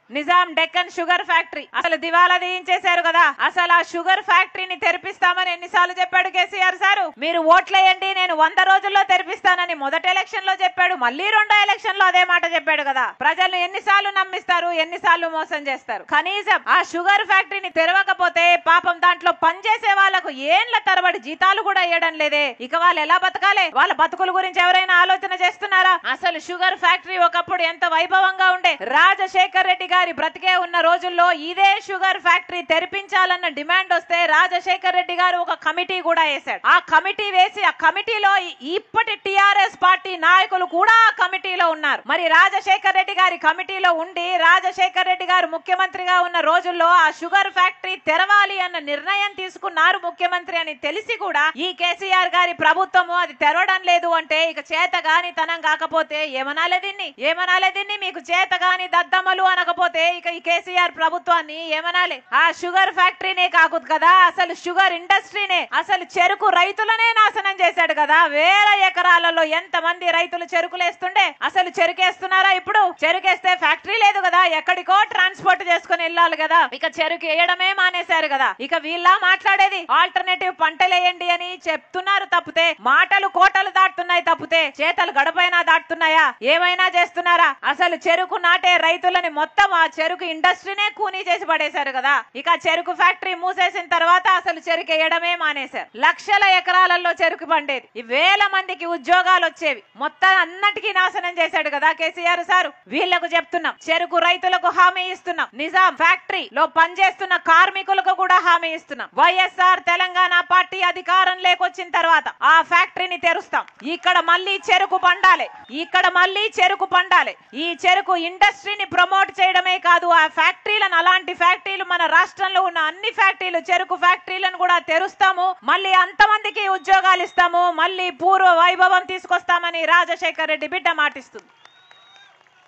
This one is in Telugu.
నిజాం డెక్కన్ షుగర్ ఫ్యాక్టరీ అసలు దివాలా తీయించేశారు కదా అసలు ఆ షుగర్ ఫ్యాక్టరీని తెరిపిస్తామని ఎన్నిసార్లు చెప్పాడు కేసీఆర్ సారు మీరు ఓట్లేయండి నేను వంద రోజుల్లో తెరిపిస్తానని మొదటి ఎలక్షన్ లో చెప్పాడు మళ్ళీ రెండో ఎలక్షన్ లో అదే మాట చెప్పాడు కదా ప్రజలు ఎన్నిసార్లు నమ్మిస్తారు ఎన్నిసార్లు మోసం చేస్తారు కనీసం ఆ షుగర్ ఫ్యాక్టరీని తెరవకపోతే పాపం దాంట్లో పనిచేసే వాళ్ళకు ఏండ్ల తరబడి జీతాలు కూడా ఇవ్వడం లేదే ఇక వాళ్ళు ఎలా బతకాలి వాళ్ళ బతుకుల గురించి ఎవరైనా ఆలోచన చేస్తున్నారా అసలు షుగర్ ఫ్యాక్టరీ ఒకప్పుడు ఎంత వైభవంగా ఉండే రాజశేఖర్ రెడ్డి గారి బ్రతికే ఉన్న రోజుల్లో ఇదే షుగర్ ఫ్యాక్టరీ తెరిపించాలన్న డిమాండ్ వస్తే రాజశేఖర్ రెడ్డి గారు ఒక కమిటీ కూడా వేశాడు ఆ కమిటీ వేసి ఆ కమిటీలో ఈ- ఇప్పటి టిఆర్ఎస్ పార్టీ నాయకులు కూడా ఆ కమిటీలో ఉన్నారు మరి రాజశేఖర్ రెడ్డి గారి కమిటీలో ఉండి రాజశేఖర్ రెడ్డి గారు ముఖ్యమంత్రిగా ఉన్న రోజుల్లో ఆ షుగర్ ఫ్యాక్టరీ తెరవాలి అన్న నిర్ణయం తీసుకున్నారు ముఖ్యమంత్రి అని తెలిసి కూడా ఈ కేసీఆర్ గారి ప్రభుత్వము అది తెరవడం లేదు అంటే ఇక చేత గాని తనం కాకపోతే ఏమనాలే దీన్ని ఏమనాలే దీన్ని మీకు చేత గాని దద్దమ్మలు అనకపోతే ఇక ఈ కేసీఆర్ ప్రభుత్వాన్ని ఏమనాలి ఆ షుగర్ ఫ్యాక్టరీనే కాకుదు కదా అసలు షుగర్ ఇండస్ట్రీనే అసలు చెరుకు రైతులనే నాశనం చేశాడు కదా వేల ఎకరాలలో ఎంత మంది రైతులు చెరుకులేస్తుండే అసలు చెరుకేస్తున్నారా ఇప్పుడు చెరుకేస్తే ఫ్యాక్టరీ లేదు కదా ఎక్కడికో ట్రాన్స్పోర్ట్ చేసుకుని వెళ్ళాలి కదా ఇక చెరుకు వేయడమే మానేశారు కదా ఇక వీళ్ళ మాట్లాడేది ఆల్టర్నేటివ్ పంటలు వేయండి అని చెప్తున్నారు తప్పితే మాటలు కోటలు దాటుతున్నాయి తప్పితే చేతలు గడపైనా దాటుతున్నాయా ఏమైనా చేస్తున్నారా అసలు చెరుకు నాటే రైతులని మొత్తం ఆ చెరుకు ఇండస్ట్రీనే కూనీ చేసి పడేశారు కదా ఇక చెరుకు ఫ్యాక్టరీ మూసేసిన తర్వాత అసలు చెరుకు వేయడమే మానేశారు లక్షల ఎకరాలలో చెరుకు పండేది ఈ వేల మందికి ఉద్యోగాలు వచ్చేవి మొత్తం అన్నటికీ నాశనం చేశాడు కదా కేసీఆర్ సారు వీళ్లకు చెప్తున్నాం చెరుకు రైతులకు హామీ ఇస్తున్నాం నిజాం ఫ్యాక్టరీ లో పనిచేస్తున్న కార్మికులకు కూడా హామీ ఇస్తున్నాం వైఎస్ఆర్ తెలంగాణ పార్టీ అధికారం లేకొచ్చిన తర్వాత ఆ ఫ్యాక్టరీని తెరుస్తాం ఇక్కడ మళ్ళీ చెరుకు పండాలి ఇక్కడ మళ్ళీ చెరుకు పండాలి ఈ చెరుకు ఇండస్ట్రీని ప్రమోట్ చేయడమే కాదు ఆ ఫ్యాక్టరీలను అలాంటి ఫ్యాక్టరీలు మన రాష్ట్రంలో ఉన్న అన్ని ఫ్యాక్టరీలు చెరుకు ఫ్యాక్టరీలను కూడా తెరుస్తాము మళ్ళీ అంతమందికి ఉద్యోగాలు ఇస్తాము మళ్ళీ పూర్వ వైభవం తీసుకొస్తామని రాజశేఖర్ రెడ్డి బిడ్డ మాటిస్తుంది